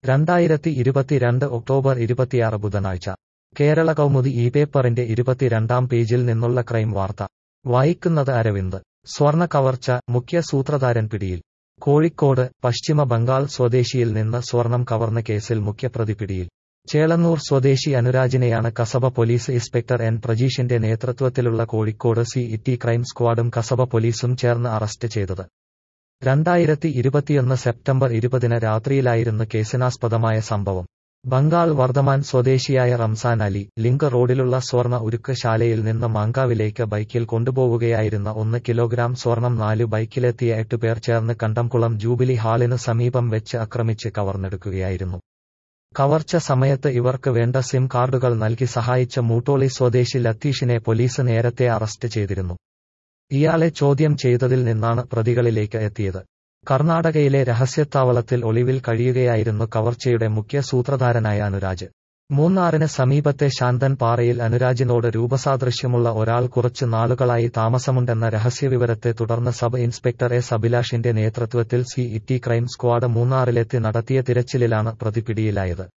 രണ്ടായിരത്തി ഇരുപത്തിരണ്ട് ഒക്ടോബർ ഇരുപത്തിയാറ് ബുധനാഴ്ച കേരള കൗമുദി ഈ പേപ്പറിന്റെ ഇരുപത്തിരണ്ടാം പേജിൽ നിന്നുള്ള ക്രൈം വാർത്ത വായിക്കുന്നത് അരവിന്ദ് സ്വർണ കവർച്ച മുഖ്യ സൂത്രധാരൻ പിടിയിൽ കോഴിക്കോട് പശ്ചിമ ബംഗാൾ സ്വദേശിയിൽ നിന്ന് സ്വർണം കവർന്ന കേസിൽ മുഖ്യപ്രതി പിടിയിൽ ചേളന്നൂർ സ്വദേശി അനുരാജിനെയാണ് കസബ പോലീസ് ഇൻസ്പെക്ടർ എൻ പ്രജീഷിന്റെ നേതൃത്വത്തിലുള്ള കോഴിക്കോട് സി ഇറ്റി ക്രൈം സ്ക്വാഡും കസബ പോലീസും ചേർന്ന് അറസ്റ്റ് ചെയ്തത് രണ്ടായിരത്തി ഇരുപത്തിയൊന്ന് സെപ്റ്റംബർ ഇരുപതിന് രാത്രിയിലായിരുന്നു കേസിനാസ്പദമായ സംഭവം ബംഗാൾ വർദ്ധമാൻ സ്വദേശിയായ റംസാൻ അലി ലിങ്ക് റോഡിലുള്ള സ്വർണ ഉരുക്ക് ശാലയിൽ നിന്ന് മാങ്കാവിലേക്ക് ബൈക്കിൽ കൊണ്ടുപോവുകയായിരുന്ന ഒന്ന് കിലോഗ്രാം സ്വർണം നാല് ബൈക്കിലെത്തിയ എട്ടുപേർ ചേർന്ന് കണ്ടംകുളം ജൂബിലി ഹാളിന് സമീപം വെച്ച് ആക്രമിച്ച് കവർന്നെടുക്കുകയായിരുന്നു കവർച്ച സമയത്ത് ഇവർക്ക് വേണ്ട സിം കാർഡുകൾ നൽകി സഹായിച്ച മൂട്ടോളി സ്വദേശി ലത്തീഷിനെ പോലീസ് നേരത്തെ അറസ്റ്റ് ചെയ്തിരുന്നു ഇയാളെ ചോദ്യം ചെയ്തതിൽ നിന്നാണ് പ്രതികളിലേക്ക് എത്തിയത് കർണാടകയിലെ രഹസ്യത്താവളത്തിൽ ഒളിവിൽ കഴിയുകയായിരുന്നു കവർച്ചയുടെ മുഖ്യ സൂത്രധാരനായ അനുരാജ് മൂന്നാറിന് സമീപത്തെ ശാന്തൻ പാറയിൽ അനുരാജിനോട് രൂപസാദൃശ്യമുള്ള ഒരാൾ കുറച്ചു നാളുകളായി താമസമുണ്ടെന്ന രഹസ്യവിവരത്തെ തുടർന്ന് സബ് ഇൻസ്പെക്ടർ എസ് അഭിലാഷിന്റെ നേതൃത്വത്തിൽ സി ഇറ്റി ക്രൈം സ്ക്വാഡ് മൂന്നാറിലെത്തി നടത്തിയ തിരച്ചിലിലാണ് പ്രതി പിടിയിലായത്